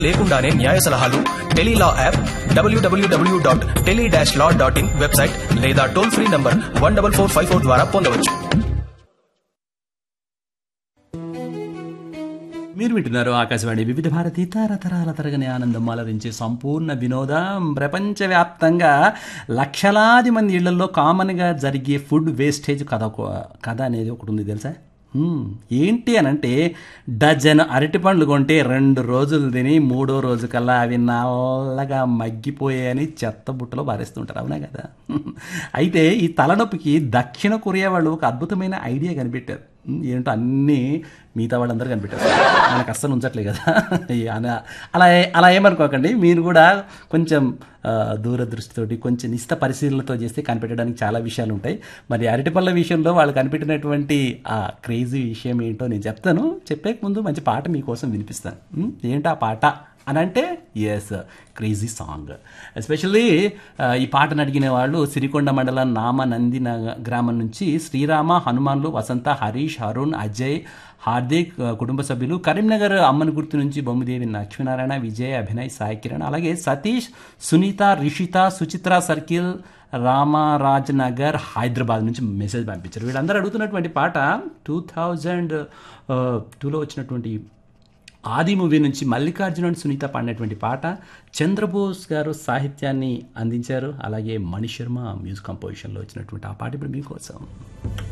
లేకుండానే న్యాయ సలహాలు tele law app WWW dot tele dash law dot in website లేదా toll free number one double four five four ద్వారా పొందవచ్చు మీరు వింటున్నారు ఆకాశవాణి వివిధ భారతి తరతరాల తరగని ఆనందం అలరించే సంపూర్ణ వినోదం ప్రపంచవ్యాప్తంగా లక్షలాది మంది ఇళ్లలో కామన్గా జరిగే ఫుడ్ వేస్టేజ్ కథ ఒక- కథ అనేది ఒకటి ఉంది తెలుసా హ్మ్, ఏంటి అని అంటే డజన్ అరటిపండ్లు కొంటే రెండు రోజులు తిని మూడో రోజు కల్లా అవి నల్లగా మగ్గిపోయాయని చెత్త బుట్టలో పారేస్తుంటారు అవునా కదా అయితే ఈ తలనొప్పికి దక్షిణ కొరియా వాళ్ళు ఒక అద్భుతమైన ఐడియా కనిపెట్టారు హ్మ్, ఏంటో అన్నీ మిగతా వాళ్ళందరూ కనిపెట్టారు మనకు అస్సలు ఉంచట్లే కదా ఈ అన- అలా ఏ- అలా ఏమనుకోకండి మీరు కూడా కొంచెం ఆ, దూరదృష్టితోటి కొంచెం నిష్ట పరిశీలనతో చేస్తే కనిపెట్టడానికి చాలా విషయాలు ఉంటాయి మరి అరటిపళ్ళ విషయంలో వాళ్ళు కనిపెట్టినటువంటి ఆ క్రేజీ విషయం ఏంటో నేను చెప్తాను చెప్పే ముందు మంచి పాట మీకోసం వినిపిస్తాను హ్మ్, ఏంటో ఆ పాట అని అంటే ఎస్ క్రేజీ సాంగ్ ఎస్పెషల్లీ ఈ పాటను అడిగిన వాళ్ళు సిరికొండ మండలం నామ నంది నగ- గ్రామం నుంచి శ్రీరామ హనుమాన్లు వసంత హరీష్ అరుణ్ అజయ్ హార్దిక్ ఆ, కుటుంబ సభ్యులు కరీంనగర్ అమ్మని గుర్తు నుంచి బొమ్మిదేవి లక్ష్మీనారాయణ విజయ్ అభినయ్ సాయి కిరణ్ అలాగే సతీష్ సునీత రిషిత సుచిత్ర సర్కిల్ రామరాజ్ నగర్ హైదరాబాద్ నుంచి మెసేజ్ పంపించారు వీళ్ళందరూ అడుగుతున్నటువంటి పాట టూ థౌజండ్ టూలో వచ్చినటువంటి ఆది మూవీ నుంచి మల్లికార్జున అండ్ సునీత పాడినటువంటి పాట చంద్రబోస్ గారు సాహిత్యాన్ని అందించారు అలాగే మణి శర్మ మ్యూజిక్ కంపోజిషన్లో వచ్చినటువంటి ఆ పాట ఇప్పుడు మీకోసం